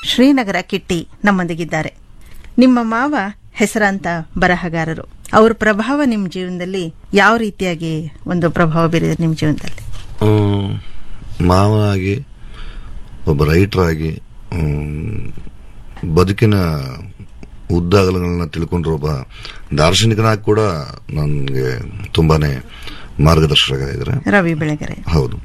ಶ್ರೀನಗರ ಕಿಟ್ಟಿ ನಮ್ಮೊಂದಿಗಿದ್ದಾರೆ ನಿಮ್ಮ ಮಾವ ಹೆಸರಾಂತ ಬರಹಗಾರರು ಅವ್ರ ಪ್ರಭಾವ ನಿಮ್ಮ ಜೀವನದಲ್ಲಿ ಯಾವ ರೀತಿಯಾಗಿ ಒಂದು ಪ್ರಭಾವ ಬೀರಿದೆ ನಿಮ್ಮ ಜೀವನದಲ್ಲಿ ಹ್ಮ್, ಮಾವನಾಗಿ ಒಬ್ಬ ರೈಟರ್ ಆಗಿ ಹ್ಮ್, ಬದುಕಿನ ಉದ್ದಾಗಲಗಳನ್ನ ತಿಳ್ಕೊಂಡಿರೋ ಒಬ್ಬ ದಾರ್ಶನಿಕನಾಗಿ ಕೂಡ ನನಗೆ ತುಂಬಾನೇ ಮಾರ್ಗದರ್ಶಕರಾಗಿದ್ದಾರೆ ರವಿ ಬೆಳಗೆರೆ ಹೌದು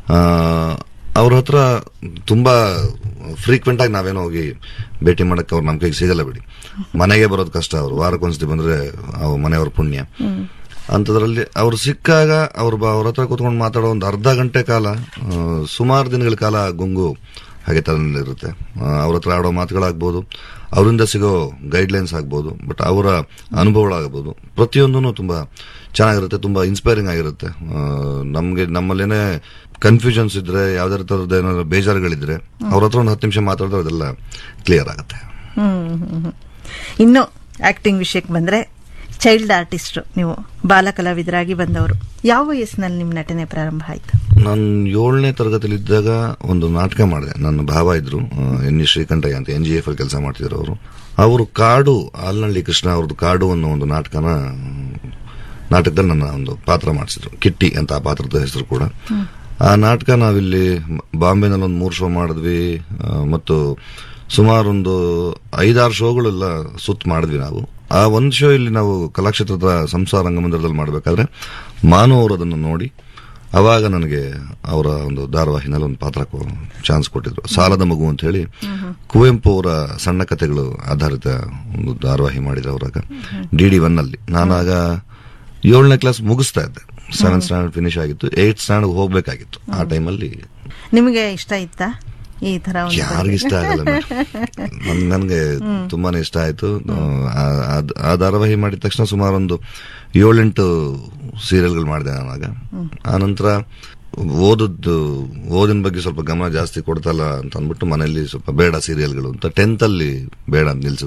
ಅವ್ರ ಹತ್ರ ತುಂಬಾ ಫ್ರೀಕ್ವೆಂಟ್ ಆಗಿ ನಾವೇನೋ ಹೋಗಿ ಭೇಟಿ ಮಾಡಕ್ಕೆ ಅವ್ರು ನಮ್ಮ ಕೈಗೆ ಸಿಗಲ್ಲ ಬಿಡಿ ಮನೆಗೆ ಬರೋದು ಕಷ್ಟ ಅವರು ವಾರಕ್ಕೊಂದ್ಸತಿ ಬಂದ್ರೆ ಅವ್ರ ಮನೆಯವ್ರ ಪುಣ್ಯ ಅಂಥದ್ರಲ್ಲಿ ಅವ್ರು ಸಿಕ್ಕಾಗ ಅವ್ರ ಬ- ಅವ್ರ ಹತ್ರ ಕೂತ್ಕೊಂಡು ಮಾತಾಡೋ ಒಂದು ಅರ್ಧ ಗಂಟೆ ಕಾಲ ಸುಮಾರು ದಿನಗಳ ಕಾಲ ಗುಂಗು ಹಾಗೆ ತಲೆಯಲ್ಲಿರುತ್ತೆ ಅವ್ರ ಹತ್ರ ಆಡೋ ಮಾತುಗಳಾಗ್ಬೋದು ಅವರಿಂದ ಸಿಗೋ ಗೈಡ್ಲೈನ್ಸ್ ಆಗ್ಬೋದು ಬಟ್ ಅವರ ಅನುಭವಗಳಾಗ್ಬೋದು ಪ್ರತಿಯೊಂದೂ ತುಂಬಾ ಚೆನ್ನಾಗಿರುತ್ತೆ ತುಂಬಾ ಇನ್ಸ್ಪೈರಿಂಗ್ ಆಗಿರುತ್ತೆ ನಮಗೆ ನಮ್ಮಲ್ಲೇನೆ ಕನ್ಫ್ಯೂಷನ್ಸ್ ಇದ್ರೆ ಯಾವ್ದಾರ ಥರದ ಏನಾದ್ರು ಬೇಜಾರುಗಳಿದ್ರೆ ಅವ್ರ ಹತ್ರ ಒಂದು ಹತ್ತು ನಿಮಿಷ ಮಾತಾಡಿದ್ರೆ ಅದೆಲ್ಲ ಕ್ಲಿಯರ್ ಆಗುತ್ತೆ ಹ್ಮ್, ಹ್ಮ್, ಹ್ಮ್. ಇನ್ನು ಆಕ್ಟಿಂಗ್ ವಿಷಯಕ್ಕೆ ಬಂದ್ರೆ ಚೈಲ್ಡ್ ಆರ್ಟಿಸ್ಟ್ ನೀವು ಬಾಲ ಕಲಾವಿದರಾಗಿ ಬಂದವರು ಯಾವ ವಯಸ್ಸಿನಲ್ಲಿ ನಿಮ್ಮ ನಟನೆ ಪ್ರಾರಂಭ ಆಯ್ತು ನಾನು ಏಳನೇ ತರಗತಿಲಿದ್ದಾಗ ಒಂದು ನಾಟಕ ಮಾಡಿದೆ ನನ್ನ ಭಾವ ಇದ್ರು ಆ, ಎನ್ ಇ ಶ್ರೀಕಂಠಯ್ಯ ಅಂತ ಎನ್ ಜಿ ಎಫ್ ಅಲ್ಲಿ ಕೆಲಸ ಮಾಡ್ತಿದ್ರು ಅವರು ಅವರು ಕಾಡು ಆಲ್ನಳ್ಳಿ ಕೃಷ್ಣ ಅವ್ರದ್ದು ಕಾಡು ಅನ್ನೋ ಒಂದು ನಾಟಕನ ನಾಟಕದಲ್ಲಿ ನನ್ನ ಒಂದು ಪಾತ್ರ ಮಾಡಿಸಿದ್ರು ಕಿಟ್ಟಿ ಅಂತ ಆ ಪಾತ್ರದ ಹೆಸರು ಕೂಡ ಆ ನಾಟಕ ನಾವಿಲ್ಲಿ ಬಾಂಬೆನಲ್ಲಿ ಒಂದು ಮೂರು ಶೋ ಮಾಡಿದ್ವಿ ಆ, ಮತ್ತು ಸುಮಾರು ಒಂದು ಐದಾರು ಶೋಗಳೆಲ್ಲ ಸುತ್ತ ಮಾಡಿದ್ವಿ ನಾವು ಆ ಒಂದು ಶೋ ಇಲ್ಲಿ ನಾವು ಕಲಾಕ್ಷೇತ್ರದ ಸಂಸಾರ ರಂಗಮಂದಿರದಲ್ಲಿ ಮಾಡಬೇಕಾದ್ರೆ ಮಾನು ಅವರು ಅದನ್ನು ನೋಡಿ ಅವಾಗ ನನಗೆ ಅವರ ಒಂದು ಧಾರಾವಾಹಿನಲ್ಲಿ ಒಂದು ಪಾತ್ರ ಚಾನ್ಸ್ ಕೊಟ್ಟಿದ್ರು ಸಾಲದ ಮಗು ಅಂತ ಹೇಳಿ ಕುವೆಂಪು ಅವರ ಸಣ್ಣ ಕಥೆಗಳು ಆಧಾರಿತ ಒಂದು ಧಾರಾವಾಹಿ ಮಾಡಿದ್ರು ಅವರಾಗ ಡಿ ಡಿ ಒನ್ ಅಲ್ಲಿ ನಾನಾಗ ಏಳನೇ ಕ್ಲಾಸ್ ಮುಗಿಸ್ತಾ ಇದ್ದೆ ಸೆವೆಂತ್ ಸ್ಟ್ಯಾಂಡರ್ಡ್ ಫಿನಿಶ್ ಆಗಿತ್ತು ಏಟ್ ಸ್ಟ್ಯಾಂಡರ್ಡ್ ಹೋಗ್ಬೇಕಾಗಿತ್ತು ಆ ಟೈಮಲ್ಲಿ ನಿಮಗೆ ಇಷ್ಟ ಇತ್ತಾ ಈ ತರ ಒಂದು ಯಾರಿಗ ಇಷ್ಟ ಆಗಲ್ಲ ನನ್- ನನ್ಗೆ ತುಂಬಾನೇ ಇಷ್ಟ ಆಯ್ತು ಆ- ಆ- ಆ ಧಾರಾವಾಹಿ ಮಾಡಿದ ತಕ್ಷಣ ಸುಮಾರು ಒಂದು ಏಳೆಂಟು ಸೀರಿಯಲ್ಗಳು ಮಾಡಿದೆ ನಾನಾಗ ಆನಂತರ ಓದದ್ದು ಓದಿನ ಬಗ್ಗೆ ಸ್ವಲ್ಪ ಗಮನ ಜಾಸ್ತಿ ಕೊಡ್ತಲ್ಲ ಅಂತ ಅಂದ್ಬಿಟ್ಟು ಮನೆಯಲ್ಲಿ ಸ್ವಲ್ಪ ಬೇಡ ಸೀರಿಯಲ್ಗಳು ಅಂತ ಟೆಂತ್ ಅಲ್ಲಿ ಬೇಡ ಅಂತ ನಿಲ್ಸಿದ್ರು